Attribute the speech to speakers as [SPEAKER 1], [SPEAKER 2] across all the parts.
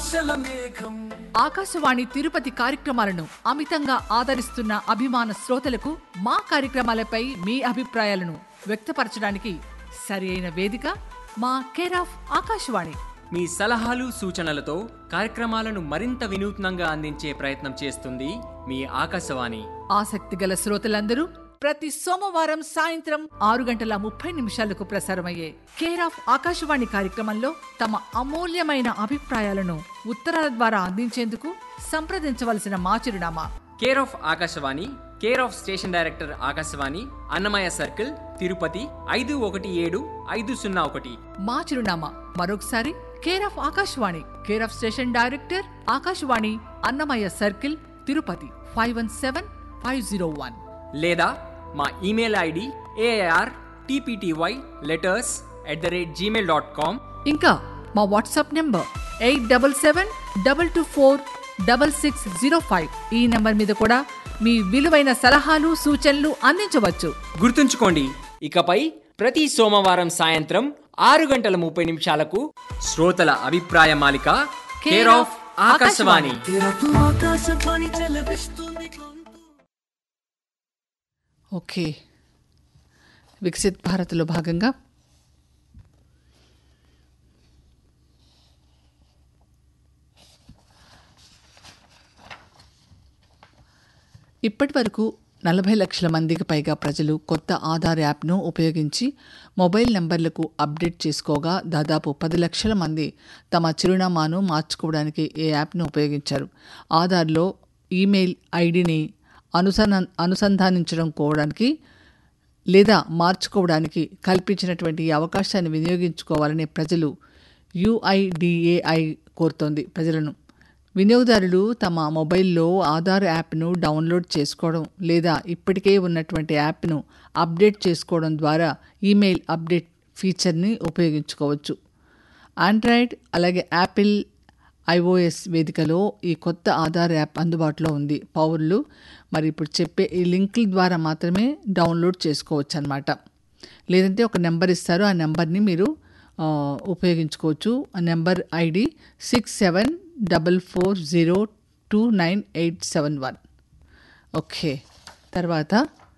[SPEAKER 1] ఆశల మేఘం
[SPEAKER 2] ఆకాశవాణి తిరుపతి కార్యక్రమాలను అమితంగా ఆదరిస్తున్న అభిమాన శ్రోతలకు మా కార్యక్రమాలపై మీ అభిప్రాయాలను వ్యక్తపరచడానికి సరి అయిన వేదిక మా కేర్ ఆఫ్ ఆకాశవాణి
[SPEAKER 3] మీ సలహాలు సూచనలతో కార్యక్రమాలను మరింత వినూత్నంగా అందించే ప్రయత్నం చేస్తుంది మీ ఆకాశవాణి
[SPEAKER 2] ఆసక్తి గల శ్రోతలందరూ ప్రతి సోమవారం సాయంత్రం ఆరు గంటల ముప్పై నిమిషాలకు ప్రసారమయ్యే కేర్ ఆఫ్ ఆకాశవాణి కార్యక్రమంలో తమ అమూల్యమైన అభిప్రాయాలను ఉత్తరాల ద్వారా అందించేందుకు సంప్రదించవలసిన మా చిరునామా
[SPEAKER 3] care of Akashvani care of station director Akashvani Annamayya circle Tirupati ఐదు ఒకటి ఏడు ఐదు సున్నా ఒకటి
[SPEAKER 2] మా చిరునామా మరొకసారి care of Akashvani care of station director Akashvani Annamayya circle Tirupati five one seven five zero one
[SPEAKER 3] లేదా మా email ID AR TPTY letters at the rate gmail dot com
[SPEAKER 2] ఇంకా మా WhatsApp number eight double seven double two four double six zero five ఈ number మీద కూడా మీ విలువైన సలహాలు సూచనలు అందించవచ్చు
[SPEAKER 3] గుర్తుంచుకోండి ఇకపై ప్రతి సోమవారం సాయంత్రం ఆరు గంటల ముప్పై నిమిషాలకు శ్రోతల అభిప్రాయ మాలిక కేర్ ఆఫ్ ఆకాశవాణి
[SPEAKER 1] తెరకు ఆకాశవాణి చెలపిస్తుంది గొంతు
[SPEAKER 2] ఓకే వికసిత్ భారత్లో భాగంగా ఇప్పటి వరకు నలభై లక్షల మందికి పైగా ప్రజలు కొత్త ఆధార్ యాప్ను ఉపయోగించి మొబైల్ నంబర్లకు అప్డేట్ చేసుకోగా దాదాపు పది లక్షల మంది తమ చిరునామాను మార్చుకోవడానికి ఈ యాప్ను ఉపయోగించారు ఆధార్లో ఈమెయిల్ ఐడిని అనుసంధా అనుసంధానించడం కోవడానికి లేదా మార్చుకోవడానికి కల్పించినటువంటి ఈ అవకాశాన్ని వినియోగించుకోవాలని ప్రజలు యుఐడిఏఐ కోరుతోంది ప్రజలను వినియోగదారులు తమ మొబైల్లో ఆధార్ యాప్ను డౌన్లోడ్ చేసుకోవడం లేదా ఇప్పటికే ఉన్నటువంటి యాప్ను అప్డేట్ చేసుకోవడం ద్వారా ఈమెయిల్ అప్డేట్ ఫీచర్ని ఉపయోగించుకోవచ్చు ఆండ్రాయిడ్ అలాగే యాపిల్ ఐఓఎస్ వేదికలో ఈ కొత్త ఆధార్ యాప్ అందుబాటులో ఉంది పౌరులు మరి ఇప్పుడు చెప్పే ఈ లింకుల ద్వారా మాత్రమే డౌన్లోడ్ చేసుకోవచ్చు అనమాట లేదంటే ఒక నెంబర్ ఇస్తారు ఆ నెంబర్ని మీరు ఆ, ఉపయోగించుకోవచ్చు ఆ number ID six seven double four zero two nine eight seven one okay తర్వాత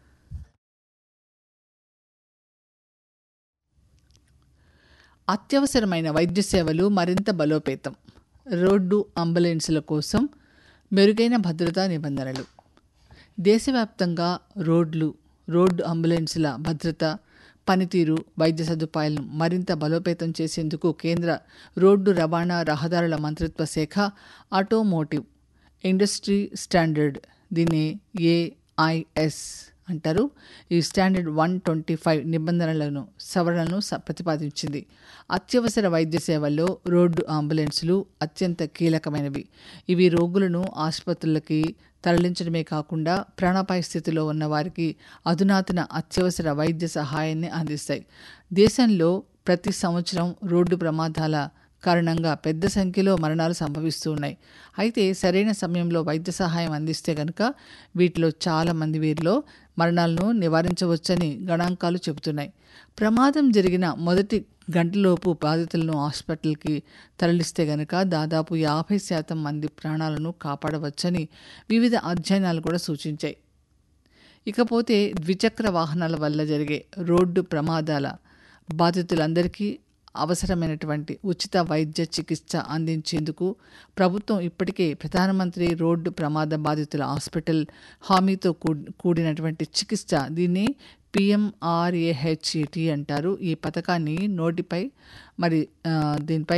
[SPEAKER 2] అత్యవసరమైన వైద్య సేవలు మరింత బలోపేతం రోడ్డు అంబులెన్సుల కోసం మెరుగైన భద్రతా నిబంధనలు దేశవ్యాప్తంగా రోడ్లు రోడ్డు అంబులెన్సుల భద్రత పనితీరు వైద్య సదుపాయాలను మరింత బలోపేతం చేసేందుకు కేంద్ర రోడ్డు రవాణా రహదారుల మంత్రిత్వ శాఖ ఆటోమోటివ్ ఇండస్ట్రీ స్టాండర్డ్ దీన్ని ఏఐఎస్ అంటారు ఈ స్టాండర్డ్ వన్ ట్వంటీ ఫైవ్ నిబంధనలను సవరణను స- ప్రతిపాదించింది అత్యవసర వైద్య సేవల్లో రోడ్డు అంబులెన్సులు అత్యంత కీలకమైనవి ఇవి రోగులను ఆసుపత్రులకి తరలించడమే కాకుండా ప్రాణాపాయ స్థితిలో ఉన్న వారికి అధునాతన అత్యవసర వైద్య సహాయాన్ని అందిస్తాయి దేశంలో ప్రతి సంవత్సరం రోడ్డు ప్రమాదాల కారణంగా పెద్ద సంఖ్యలో మరణాలు సంభవిస్తూ ఉన్నాయి అయితే సరైన సమయంలో వైద్య సహాయం అందిస్తే కనుక వీటిలో చాలా మంది వీరిలో మరణాలను నివారించవచ్చని గణాంకాలు చెబుతున్నాయి ప్రమాదం జరిగిన మొదటి గంటలోపు బాధితులను హాస్పిటల్కి తరలిస్తే గనక దాదాపు యాభై శాతం మంది ప్రాణాలను కాపాడవచ్చని వివిధ అధ్యయనాలు కూడా సూచించాయి ఇకపోతే ద్విచక్ర వాహనాల వల్ల జరిగే రోడ్డు ప్రమాదాల బాధితులందరికీ అవసరమైనటువంటి ఉచిత వైద్య చికిత్స అందించేందుకు ప్రభుత్వం ఇప్పటికే ప్రధానమంత్రి రోడ్డు ప్రమాద బాధితుల హాస్పిటల్ హామీతో కూ- కూడినటువంటి చికిత్స దీన్ని పిఎంఆర్ఏహెచ్ఈటి అంటారు ఈ పథకాన్ని నోటిపై మరి ఆ, దీనిపై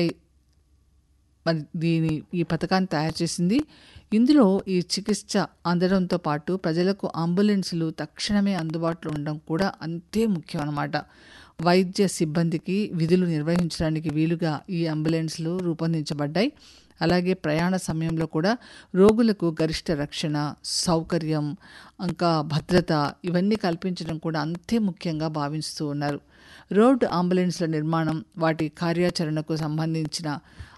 [SPEAKER 2] మరి దీని ఈ పథకాన్ని తయారు చేసింది ఇందులో ఈ చికిత్స అందడంతో పాటు ప్రజలకు అంబులెన్సులు తక్షణమే అందుబాటులో ఉండడం కూడా అంతే ముఖ్యం అన్నమాట వైద్య సిబ్బందికి విధులు నిర్వహించడానికి వీలుగా ఈ అంబులెన్స్లు రూపొందించబడ్డాయి అలాగే ప్రయాణ సమయంలో కూడా రోగులకు గరిష్ట రక్షణ సౌకర్యం ఇంకా భద్రత ఇవన్నీ కల్పించడం కూడా అంతే ముఖ్యంగా భావిస్తూ ఉన్నారు రోడ్డు అంబులెన్స్ల నిర్మాణం వాటి కార్యాచరణకు సంబంధించిన